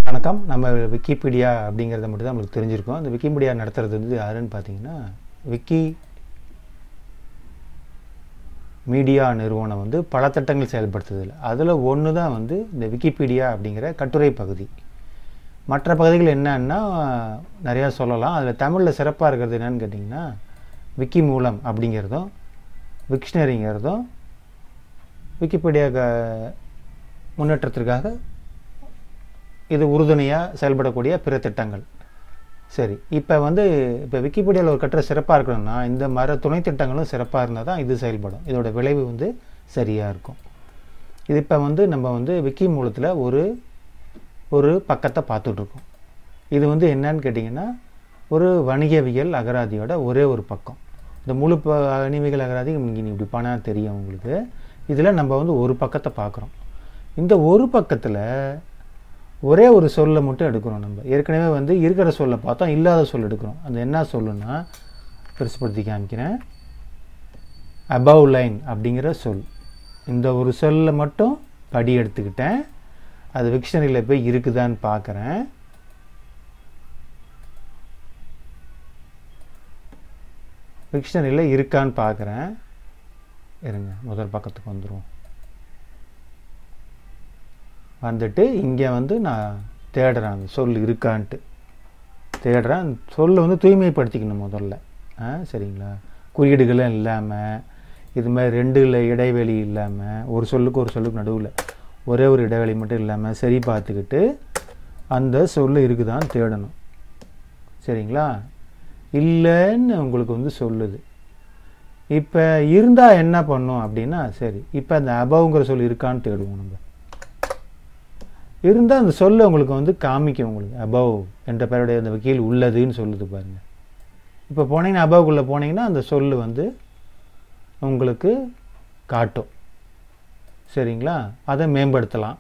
வணக்கம் நம்ம விக்கிபீடியா அப்படிங்கிறத மட்டும் தான் நம்மளுக்கு தெரிஞ்சிருக்கோம் அந்த விக்கிபீடியா நடத்துறது வந்து யாருன்னு பார்த்தீங்கன்னா விக்கி மீடியா நிறுவனம் வந்து பல திட்டங்கள் செயல்படுத்துதில்லை அதில் ஒன்று தான் வந்து இந்த விக்கிபீடியா அப்படிங்கிற கட்டுரை பகுதி மற்ற பகுதிகள் என்னன்னா நிறையா சொல்லலாம் அதில் தமிழில் சிறப்பாக இருக்கிறது என்னன்னு கேட்டிங்கன்னா விக்கி மூலம் அப்படிங்கிறதும் விக்ஷனரிங்கிறதும் விக்கிபீடியா க- முன்னேற்றத்திற்காக இது உறுதுணையாக செயல்படக்கூடிய பிற திட்டங்கள் சரி இப்போ வந்து இப்போ விக்கிபீடியாவில் ஒரு கட்டுரை சிறப்பாக இருக்கணும்னா இந்த மர துணை திட்டங்களும் சிறப்பாக இருந்தால் தான் இது செயல்படும் இதோட விளைவு வந்து சரியாக இருக்கும் இது இப்போ வந்து நம்ம வந்து விக்கி மூலத்தில் ஒரு ஒரு பக்கத்தை பார்த்துட்ருக்கோம் இது வந்து என்னன்னு கேட்டிங்கன்னா ஒரு வணிகவியல் அகராதியோட ஒரே ஒரு பக்கம் இந்த முழு ப வணிகவியல் அகராதி இங்கே இப்படி பண்ணால் தெரியும் உங்களுக்கு இதில் நம்ம வந்து ஒரு பக்கத்தை பார்க்குறோம் இந்த ஒரு பக்கத்தில் ஒரே ஒரு சொல்லை மட்டும் எடுக்கிறோம் நம்ம ஏற்கனவே வந்து இருக்கிற சொல்லை பார்த்தோம் இல்லாத சொல் எடுக்கிறோம் அது என்ன சொல்லுன்னா பெருசுப்படுத்தி காமிக்கிறேன் அபவ் லைன் அப்படிங்கிற சொல் இந்த ஒரு சொல்லை மட்டும் படி எடுத்துக்கிட்டேன் அது விக்ஷனரியில் போய் இருக்குதான்னு பார்க்குறேன் விக்ஷனரியில் இருக்கான்னு பார்க்குறேன் இருங்க முதல் பக்கத்துக்கு வந்துடும் வந்துட்டு இங்கே வந்து நான் தேடுறேன் அந்த சொல் இருக்கான்ட்டு தேடுறேன் சொல்லை வந்து தூய்மைப்படுத்திக்கணும் முதல்ல ஆ சரிங்களா குறியீடுகளும் இல்லாமல் இது மாதிரி ரெண்டுல இடைவெளி இல்லாமல் ஒரு சொல்லுக்கு ஒரு சொல்லுக்கு நடுவில் ஒரே ஒரு இடைவெளி மட்டும் இல்லாமல் சரி பார்த்துக்கிட்டு அந்த சொல் இருக்குதான்னு தேடணும் சரிங்களா இல்லைன்னு உங்களுக்கு வந்து சொல்லுது இப்போ இருந்தால் என்ன பண்ணும் அப்படின்னா சரி இப்போ அந்த அபவுங்கிற சொல் இருக்கான்னு தேடுவோம் நம்ம இருந்தால் அந்த சொல்ல உங்களுக்கு வந்து காமிக்கும் உங்களுக்கு அபவ் என்ற பெயருடைய அந்த வக்கீல் உள்ளதுன்னு சொல்லுது பாருங்கள் இப்போ போனீங்கன்னா அபவுக்குள்ளே போனீங்கன்னா அந்த சொல்லு வந்து உங்களுக்கு காட்டும் சரிங்களா அதை மேம்படுத்தலாம்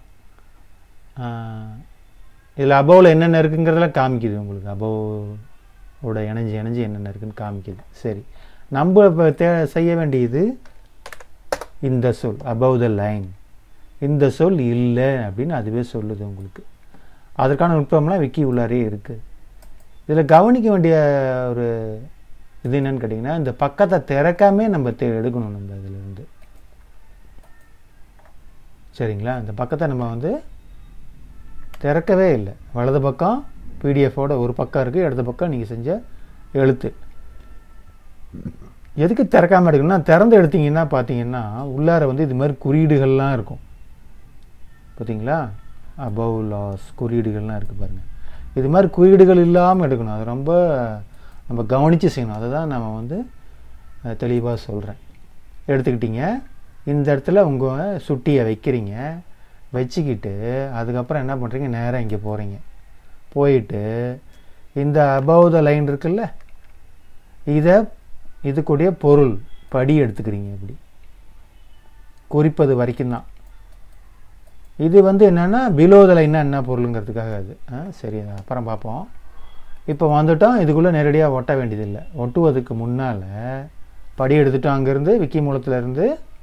இதில் அபவில் என்னென்ன இருக்குங்கிறதெல்லாம் காமிக்குது உங்களுக்கு அபவோட இணைஞ்சு இணைஞ்சு என்னென்ன இருக்குன்னு காமிக்குது சரி நம்ம இப்போ தே செய்ய வேண்டியது இந்த சொல் அபவ் த லைன் இந்த சொல் இல்லை அப்படின்னு அதுவே சொல்லுது உங்களுக்கு அதற்கான நுட்பம்லாம் விக்கி உள்ளாரே இருக்குது இதில் கவனிக்க வேண்டிய ஒரு இது என்னன்னு கேட்டிங்கன்னா இந்த பக்கத்தை திறக்காமே நம்ம தே எடுக்கணும் நம்ம இதிலேருந்து சரிங்களா இந்த பக்கத்தை நம்ம வந்து திறக்கவே இல்லை வலது பக்கம் பிடிஎஃபோட ஒரு பக்கம் இருக்குது இடது பக்கம் நீங்கள் செஞ்ச எழுத்து எதுக்கு திறக்காமல் எடுக்கணும்னா திறந்து எடுத்தீங்கன்னா பார்த்தீங்கன்னா உள்ளார வந்து இது மாதிரி குறியீடுகள்லாம் இருக்கும் பார்த்தீங்களா அபவ் லாஸ் குறியீடுகள்லாம் இருக்குது பாருங்கள் இது மாதிரி குறியீடுகள் இல்லாமல் எடுக்கணும் அது ரொம்ப நம்ம கவனித்து செய்யணும் அதை தான் நம்ம வந்து தெளிவாக சொல்கிறேன் எடுத்துக்கிட்டீங்க இந்த இடத்துல உங்கள் சுட்டியை வைக்கிறீங்க வச்சுக்கிட்டு அதுக்கப்புறம் என்ன பண்ணுறீங்க நேராக இங்கே போகிறீங்க போயிட்டு இந்த அபவ் த லைன் இருக்குல்ல இதை இதுக்குடைய பொருள் படி எடுத்துக்கிறீங்க இப்படி குறிப்பது வரைக்கும் தான் இது வந்து என்னென்னா பிலோ த லைன்னா என்ன பொருளுங்கிறதுக்காக அது ஆ, சரி அது அப்புறம் பார்ப்போம் இப்போ வந்துட்டோம் இதுக்குள்ளே நேரடியாக ஒட்ட வேண்டியதில்லை ஒட்டுவதுக்கு முன்னால் படி எடுத்துட்டோம் அங்கேருந்து விக்கி மூலத்திலேருந்து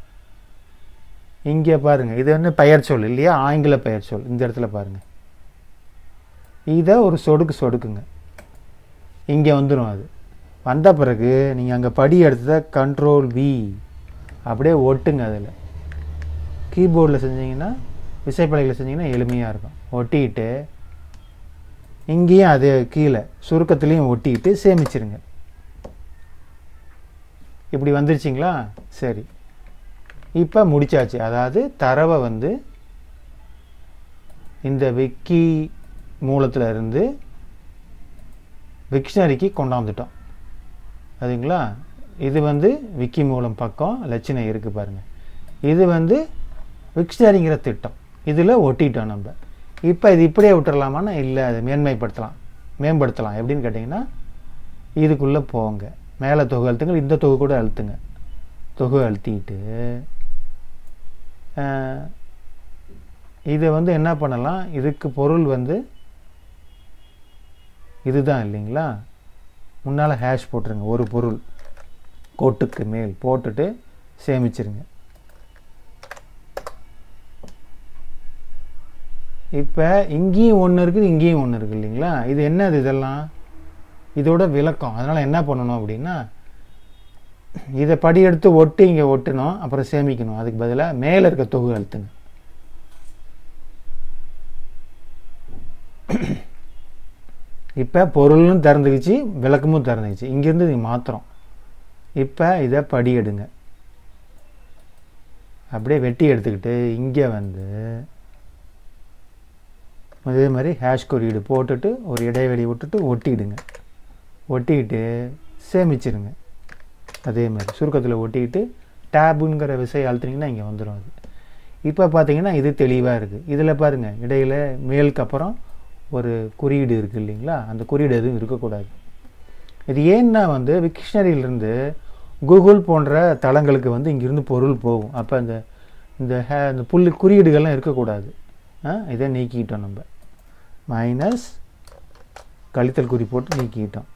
இங்கே பாருங்கள் இது வந்து பெயர் சொல் இல்லையா ஆங்கில பெயர் சொல் இந்த இடத்துல பாருங்கள் இதை ஒரு சொடுக்கு சொடுக்குங்க இங்கே வந்துடும் அது வந்த பிறகு நீங்கள் அங்கே படி எடுத்தத கண்ட்ரோல் வி அப்படியே ஒட்டுங்க அதில் கீபோர்டில் செஞ்சீங்கன்னா விசைப்பலகையில் செஞ்சீங்கன்னா எளிமையாக இருக்கும் ஒட்டிக்கிட்டு இங்கேயும் அது கீழே சுருக்கத்துலேயும் ஒட்டிக்கிட்டு சேமிச்சிருங்க இப்படி வந்துருச்சிங்களா சரி இப்போ முடிச்சாச்சு அதாவது தரவை வந்து இந்த விக்கி மூலத்தில் இருந்து விக்ஷனரிக்கு கொண்டாந்துட்டோம் அதுங்களா இது வந்து விக்கி மூலம் பக்கம் லட்சணை இருக்குது பாருங்கள் இது வந்து விக்ஷனரிங்கிற திட்டம் இதில் ஒட்டிட்டோம் நம்ம இப்போ இது இப்படியே விட்டுறலாமான்னா இல்லை அதை மேன்மைப்படுத்தலாம் மேம்படுத்தலாம் எப்படின்னு கேட்டிங்கன்னா இதுக்குள்ளே போங்க மேலே தொகு அழுத்துங்க இந்த தொகு கூட அழுத்துங்க தொகு அழுத்திட்டு அஹ், இதை வந்து என்ன பண்ணலாம் இதுக்கு பொருள் வந்து இதுதான் இல்லைங்களா முன்னால் ஹேஷ் போட்டுருங்க ஒரு பொருள் கோட்டுக்கு மேல் போட்டுட்டு சேமிச்சிருங்க இப்போ இங்கேயும் ஒன்று இருக்குது இங்கேயும் ஒன்று இருக்குது இல்லைங்களா இது என்னது இதெல்லாம் இதோட விளக்கம் அதனால் என்ன பண்ணணும் அப்படின்னா இதை படி எடுத்து ஒட்டி இங்கே ஒட்டணும் அப்புறம் சேமிக்கணும் அதுக்கு பதிலாக மேலே இருக்க தொகு அழுத்துங்க இப்போ பொருளும் திறந்துக்கிச்சு விளக்கமும் திறந்துக்கிச்சு இங்கேருந்து இது மாத்திரம் இப்போ இதை படி எடுங்க அப்படியே வெட்டி எடுத்துக்கிட்டு இங்கே வந்து இதே மாதிரி ஹேஷ் குறியீடு போட்டுட்டு ஒரு இடைவெளி விட்டுட்டு ஒட்டிடுங்க ஒட்டிக்கிட்டு சேமிச்சிருங்க அதே மாதிரி சுருக்கத்தில் ஒட்டிக்கிட்டு டேபுங்கிற விசை அழுத்துனீங்கன்னா இங்கே வந்துடும் அது இப்போ பார்த்தீங்கன்னா இது தெளிவாக இருக்குது இதில் பாருங்கள் இடையில மேலுக்கு அப்புறம் ஒரு குறியீடு இருக்குது இல்லைங்களா அந்த குறியீடு எதுவும் இருக்கக்கூடாது இது ஏன்னா வந்து விக்ஷனரியிலிருந்து கூகுள் போன்ற தளங்களுக்கு வந்து இங்கிருந்து பொருள் போகும் அப்போ அந்த இந்த ஹே இந்த புள்ளி குறியீடுகள்லாம் இருக்கக்கூடாது ஆ இதை நீக்கிட்டோம் நம்ம மைனஸ் கழித்தல் குறி போட்டு நீக்கிட்டோம்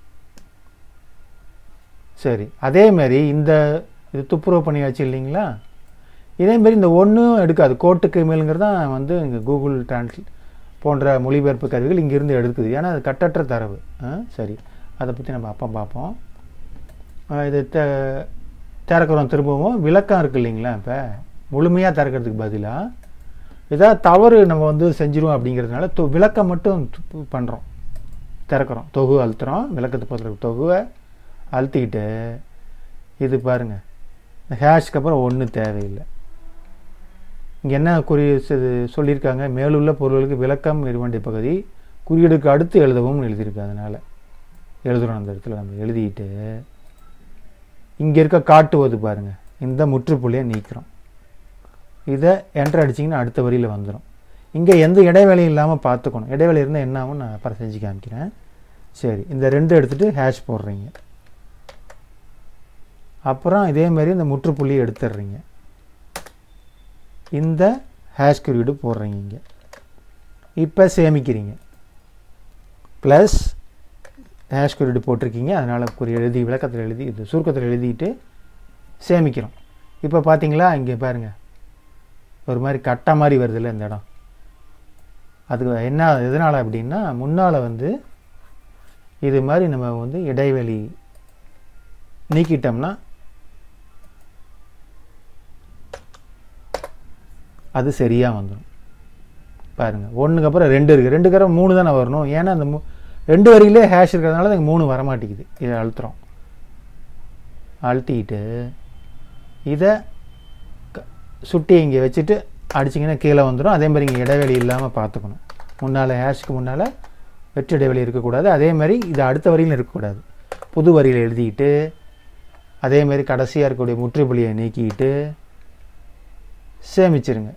சரி அதே மாதிரி இந்த இது துப்புரவு பண்ணியாச்சு இல்லைங்களா இதே மாதிரி இந்த ஒன்றும் எடுக்காது கோட்டுக்கு மேலுங்கிறது தான் வந்து இங்கே கூகுள் டிரான்ஸ்லேட் போன்ற மொழிபெயர்ப்பு கருவிகள் இங்கிருந்து எடுக்குது ஏன்னா அது கட்டற்ற தரவு ஆ, சரி அதை பற்றி நம்ம அப்போ பார்ப்போம் ஆ, இது த திறக்கிறோம் திரும்பவும் விளக்கம் இருக்கு இல்லைங்களா இப்போ முழுமையாக திறக்கிறதுக்கு பதிலாக ஏதாவது தவறு நம்ம வந்து செஞ்சிருவோம் அப்படிங்கிறதுனால தொ விளக்கம் மட்டும் பண்ணுறோம் திறக்கிறோம் தொகு அழுத்துறோம் விளக்கத்தை பொறுத்த தொகுவை அழுத்திக்கிட்டு இது பாருங்கள் இந்த ஹேஷ்க்கு அப்புறம் ஒன்றும் தேவையில்லை இங்கே என்ன குறி இது சொல்லியிருக்காங்க மேலுள்ள பொருளுக்கு விளக்கம் இருவண்டி பகுதி குறியீடுக்கு அடுத்து எழுதவும் எழுதியிருக்கு அதனால் எழுதுகிறோம் அந்த இடத்துல நம்ம எழுதிட்டு இங்கே இருக்க காட்டுவது பாருங்கள் இந்த முற்றுப்புள்ளியை நீக்கிறோம் இதை என்டர் அடிச்சிங்கன்னா அடுத்த வரியில் வந்துடும் இங்கே எந்த இடைவேளையும் இல்லாமல் பார்த்துக்கணும் இடைவேளை இருந்தால் என்ன ஆகும் நான் அப்புறம் செஞ்சு காமிக்கிறேன் சரி இந்த ரெண்டு எடுத்துகிட்டு ஹேஷ் போடுறீங்க அப்புறம் இதே மாதிரி இந்த முற்றுப்புள்ளியை எடுத்துடுறீங்க இந்த ஹேஷ் குறியீடு போடுறீங்க இங்கே இப்போ சேமிக்கிறீங்க ப்ளஸ் ஹேஷ் குறியீடு போட்டிருக்கீங்க அதனால் குறி எழுதி விளக்கத்தில் எழுதி இது சுருக்கத்தில் எழுதிட்டு சேமிக்கிறோம் இப்போ பார்த்தீங்களா இங்கே பாருங்கள் ஒரு மாதிரி கட்டை மாதிரி வருதுல்ல இந்த இடம் அதுக்கு என்ன எதனால் அப்படின்னா முன்னால் வந்து இது மாதிரி நம்ம வந்து இடைவெளி நீக்கிட்டோம்னா அது சரியாக வந்துடும் பாருங்கள் ஒன்றுக்கு அப்புறம் ரெண்டு இருக்குது ரெண்டுக்கு அப்புறம் மூணு தானே வரணும் ஏன்னா அந்த மூ ரெண்டு வரியிலே ஹேஷ் இருக்கிறதுனால எனக்கு மூணு வரமாட்டேங்குது இதை அழுத்துறோம் அழுத்திக்கிட்டு இதை க- சுட்டி இங்கே வச்சுட்டு அடிச்சிங்கன்னா கீழே வந்துடும் அதே மாதிரி இங்கே இடைவெளி இல்லாமல் பார்த்துக்கணும் முன்னால் ஹேஷ்க்கு முன்னால் வெற்று இடைவெளி இருக்கக்கூடாது அதே மாதிரி இது அடுத்த வரியிலும் இருக்கக்கூடாது புது வரியில் எழுதிக்கிட்டு அதே மாதிரி கடைசியாக இருக்கக்கூடிய முற்றுப்புள்ளியை நீக்கிட்டு சேமிச்சிருங்க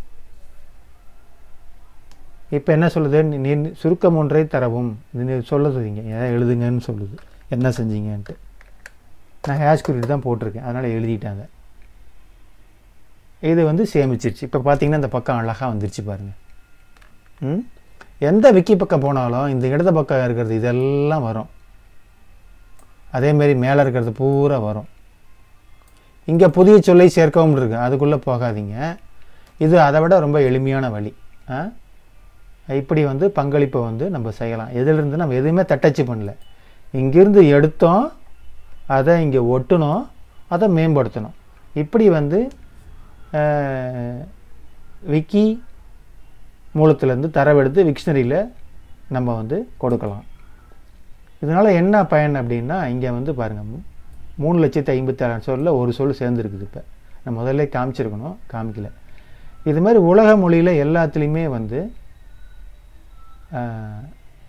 இப்போ என்ன சொல்லுது நீ நீ சுருக்கம் ஒன்றை தரவும் இது நீ சொல்லுதுங்க ஏன் எழுதுங்கன்னு சொல்லுது என்ன செஞ்சீங்கன்ட்டு நான் ஹேஷ் குறியீடு தான் போட்டிருக்கேன் அதனால் எழுதிட்டேன் அதை இது வந்து சேமிச்சிருச்சு இப்போ பார்த்தீங்கன்னா இந்த பக்கம் அழகாக வந்துருச்சு பாருங்கள் ம் எந்த விக்கி பக்கம் போனாலும் இந்த இடது பக்கம் இருக்கிறது இதெல்லாம் வரும் அதேமாரி மேலே இருக்கிறது பூரா வரும் இங்கே புதிய சொல்லை சேர்க்கவும் இருக்கு அதுக்குள்ளே போகாதீங்க இது அதை விட ரொம்ப எளிமையான வழி ஆ? இப்படி வந்து பங்களிப்பை வந்து நம்ம செய்யலாம் எதிலிருந்து நம்ம எதுவுமே தட்டச்சு பண்ணல இங்கிருந்து எடுத்தோம் அதை இங்கே ஒட்டணும் அதை மேம்படுத்தணும் இப்படி வந்து அஹ், விக்கி மூலத்திலேருந்து தரவெடுத்து விக்ஷனரியில் நம்ம வந்து கொடுக்கலாம் இதனால் என்ன பயன் அப்படின்னா இங்கே வந்து பாருங்கள் மூணு லட்சத்தி ஐம்பத்தாறாயிரம் சொல்லில் ஒரு சொல் சேர்ந்துருக்குது இப்போ நான் முதல்ல காமிச்சிருக்கணும் காமிக்கல இது மாதிரி உலக மொழியில் எல்லாத்துலேயுமே வந்து ஆஹ்,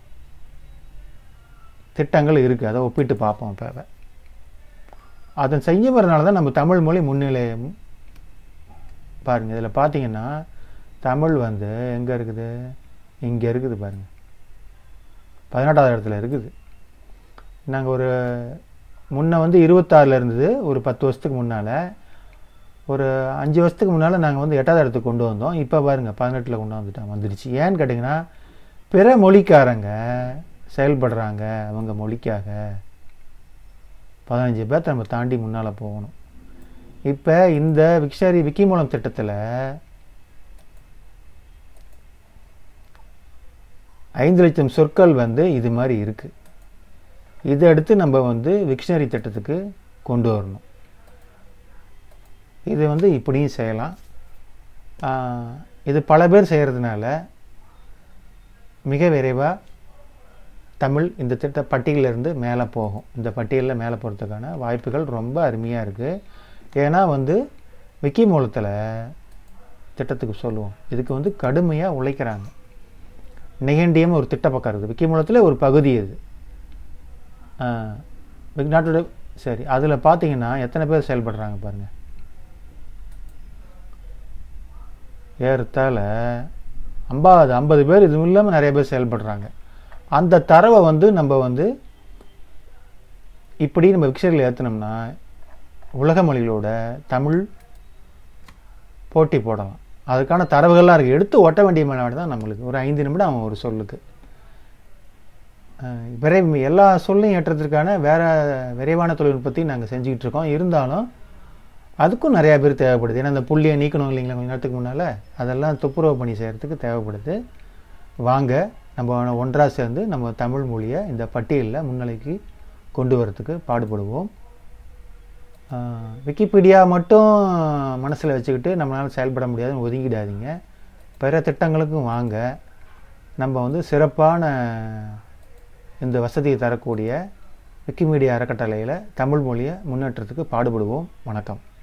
திட்டங்கள் இருக்குது அதை ஒப்பிட்டு பார்ப்போம் இப்போ அதை செய்ய வரனால தான் நம்ம தமிழ் மொழி முன்னிலை பாருங்கள் இதில் பார்த்தீங்கன்னா தமிழ் வந்து எங்கே இருக்குது இங்கே இருக்குது பாருங்கள் பதினெட்டாவது இடத்துல இருக்குது நாங்கள் ஒரு முன்ன வந்து இருபத்தாறில் இருந்தது ஒரு பத்து வருஷத்துக்கு முன்னால் ஒரு அஞ்சு வருஷத்துக்கு முன்னால் நாங்கள் வந்து எட்டாவது இடத்துக்கு கொண்டு வந்தோம் இப்போ பாருங்கள் பதினெட்டில் கொண்டு வந்துட்டோம் வந்துடுச்சு ஏன்னு கேட்டிங்கன்னா பிற மொழிக்காரங்க செயல்படுறாங்க அவங்க மொழிக்காக பதினஞ்சு பேர்த்த நம்ம தாண்டி முன்னால் போகணும் இப்போ இந்த விக்ஷனரி விக்கிமூலம் திட்டத்தில் ஐந்து லட்சம் சொற்கள் வந்து இது மாதிரி இருக்குது இதை எடுத்து நம்ம வந்து விக்ஷனரி திட்டத்துக்கு கொண்டு வரணும் இது வந்து இப்படியும் செய்யலாம் ஆஹ், இது பல பேர் செய்கிறதுனால மிக விரைவாக தமிழ் இந்த திட்ட பட்டியலிருந்து மேலே போகும் இந்த பட்டியலில் மேலே போகிறதுக்கான வாய்ப்புகள் ரொம்ப அருமையாக இருக்குது ஏன்னா வந்து விக்கி மூலத்தில் திட்டத்துக்கு சொல்லுவோம் இதுக்கு வந்து கடுமையாக உழைக்கிறாங்க நெகண்டியம் ஒரு திட்ட பக்கம் இருக்குது விக்கி மூலத்தில் ஒரு பகுதி இது ஆஹ், நாட்டோட சரி அதில் பார்த்தீங்கன்னா எத்தனை பேர் செயல்படுறாங்க பாருங்கள் ஏறத்தாழ ஐம்பது ஐம்பது பேர் இதுவும் இல்லாமல் நிறைய பேர் செயல்படுறாங்க அந்த தரவை வந்து நம்ம வந்து இப்படி நம்ம விக்ஷரில் ஏற்றினோம்னா உலக மொழிகளோட தமிழ் போட்டி போடலாம் அதுக்கான தரவுகள்லாம் இருக்குது எடுத்து ஒட்ட வேண்டிய மேலே தான் நம்மளுக்கு ஒரு ஐந்து நிமிடம் அவன் ஒரு சொல்லுக்கு அஹ் விரை எல்லா சொல்லையும் ஏற்றத்திற்கான வேற விரைவான தொழில்நுட்பத்தையும் நாங்கள் செஞ்சுக்கிட்டு இருக்கோம் இருந்தாலும் அதுக்கும் நிறையா பேர் தேவைப்படுது ஏன்னா அந்த புள்ளியை நீக்கணும் இல்லைங்களா கொஞ்ச நேரத்துக்கு முன்னால் அதெல்லாம் துப்புரவு பணி செய்கிறதுக்கு தேவைப்படுது வாங்க நம்ம ஒன்றாக சேர்ந்து நம்ம தமிழ் மொழியை இந்த பட்டியலில் முன்னிலைக்கு கொண்டு வரத்துக்கு பாடுபடுவோம் ஆஹ் விக்கிபீடியா மட்டும் மனசில் வச்சுக்கிட்டு நம்மளால் செயல்பட முடியாதுன்னு ஒதுங்கிடாதீங்க பிற திட்டங்களுக்கும் வாங்க நம்ம வந்து சிறப்பான இந்த வசதியை தரக்கூடிய விக்கிமீடியா அறக்கட்டளையில் தமிழ் மொழியை முன்னேற்றத்துக்கு பாடுபடுவோம் வணக்கம்